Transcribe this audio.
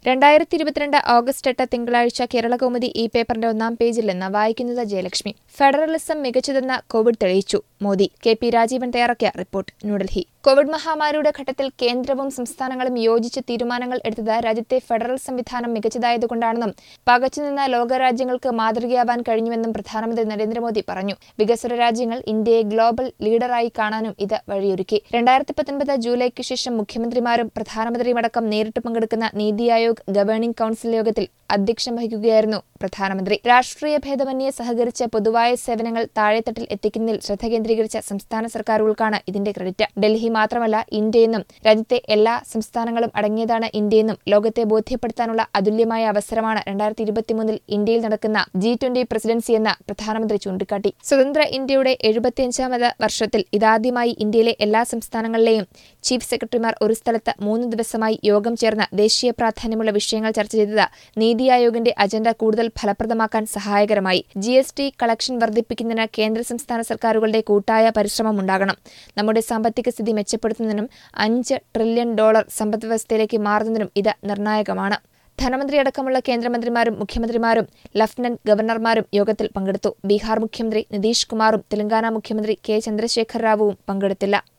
രണ്ടായിരത്തി ഇരുപത്തിരണ്ട് ഓഗസ്റ്റ് എട്ട് തിങ്കളാഴ്ച കേരളകൗമുദി ഈ പേപ്പറിന്റെ ഒന്നാം പേജിൽ നിന്ന് വായിക്കുന്നത് ജയലക്ഷ്മി ഫെഡറലിസം മികച്ചതെന്ന കോവിഡ് തെളിയിച്ചു മോദി കെ പി രാജീവൻ തയ്യാറാക്കിയ റിപ്പോർട്ട് ന്യൂഡൽഹി കോവിഡ് മഹാമാരിയുടെ ഘട്ടത്തിൽ കേന്ദ്രവും സംസ്ഥാനങ്ങളും യോജിച്ച് തീരുമാനങ്ങൾ എടുത്തത് രാജ്യത്തെ ഫെഡറൽ സംവിധാനം മികച്ചതായതുകൊണ്ടാണെന്നും പകച്ചുനിന്ന ലോകരാജ്യങ്ങൾക്ക് മാതൃകയാവാൻ കഴിഞ്ഞുവെന്നും പ്രധാനമന്ത്രി നരേന്ദ്രമോദി പറഞ്ഞു വികസ്വര രാജ്യങ്ങൾ ഇന്ത്യയെ ഗ്ലോബൽ ലീഡറായി കാണാനും ഇത് വഴിയൊരുക്കി രണ്ടായിരത്തി പത്തൊൻപത് ജൂലൈക്ക് ശേഷം മുഖ്യമന്ത്രിമാരും പ്രധാനമന്ത്രിയുമടക്കം നേരിട്ട് പങ്കെടുക്കുന്ന നീതി ആയോഗ് ഗവേണിംഗ് കൌൺസിൽ യോഗത്തിൽ അധ്യക്ഷം വഹിക്കുകയായിരുന്നു പ്രധാനമന്ത്രി രാഷ്ട്രീയ ഭേദമന്യേ സഹകരിച്ച് പൊതുവായ സേവനങ്ങൾ താഴെത്തട്ടിൽ എത്തിക്കുന്നതിൽ ശ്രദ്ധ കേന്ദ്രീകരിച്ച സംസ്ഥാന സർക്കാരുകൾക്കാണ് ഇതിന്റെ ക്രെഡിറ്റ് ഡൽഹി മാത്രമല്ല ഇന്ത്യയെന്നും രാജ്യത്തെ എല്ലാ സംസ്ഥാനങ്ങളും അടങ്ങിയതാണ് ഇന്ത്യയെന്നും ലോകത്തെ ബോധ്യപ്പെടുത്താനുള്ള അതുല്യമായ അവസരമാണ് രണ്ടായിരത്തി ഇരുപത്തിമൂന്നിൽ ഇന്ത്യയിൽ നടക്കുന്ന ജി ട്വന്റി പ്രസിഡൻസി എന്ന് പ്രധാനമന്ത്രി ചൂണ്ടിക്കാട്ടി സ്വതന്ത്ര ഇന്ത്യയുടെ എഴുപത്തിയഞ്ചാമത് വർഷത്തിൽ ഇതാദ്യമായി ഇന്ത്യയിലെ എല്ലാ സംസ്ഥാനങ്ങളിലെയും ചീഫ് സെക്രട്ടറിമാർ ഒരു സ്ഥലത്ത് മൂന്ന് ദിവസമായി യോഗം ചേർന്ന് ദേശീയ പ്രാധാന്യമുള്ള വിഷയങ്ങൾ ചർച്ച ചെയ്തത് നീതി ആയോഗിന്റെ അജണ്ട കൂടുതൽ ഫലപ്രദമാക്കാൻ സഹായകരമായി ജി എസ് ടി കളക്ഷൻ വർദ്ധിപ്പിക്കുന്നതിന് കേന്ദ്ര സംസ്ഥാന സർക്കാരുകളുടെ കൂട്ടായ പരിശ്രമം ഉണ്ടാകണം നമ്മുടെ സാമ്പത്തിക സ്ഥിതി മെച്ചപ്പെടുത്തുന്നതിനും അഞ്ച് ട്രില്യൺ ഡോളർ സമ്പദ് വ്യവസ്ഥയിലേക്ക് മാറുന്നതിനും ഇത് നിർണായകമാണ് ധനമന്ത്രിയടക്കമുള്ള കേന്ദ്രമന്ത്രിമാരും മുഖ്യമന്ത്രിമാരും ലഫ്റ്റനന്റ് ഗവർണർമാരും യോഗത്തിൽ പങ്കെടുത്തു ബീഹാർ മുഖ്യമന്ത്രി നിതീഷ് കുമാറും തെലങ്കാന മുഖ്യമന്ത്രി കെ ചന്ദ്രശേഖർ റാവുവും പങ്കെടുത്തില്ല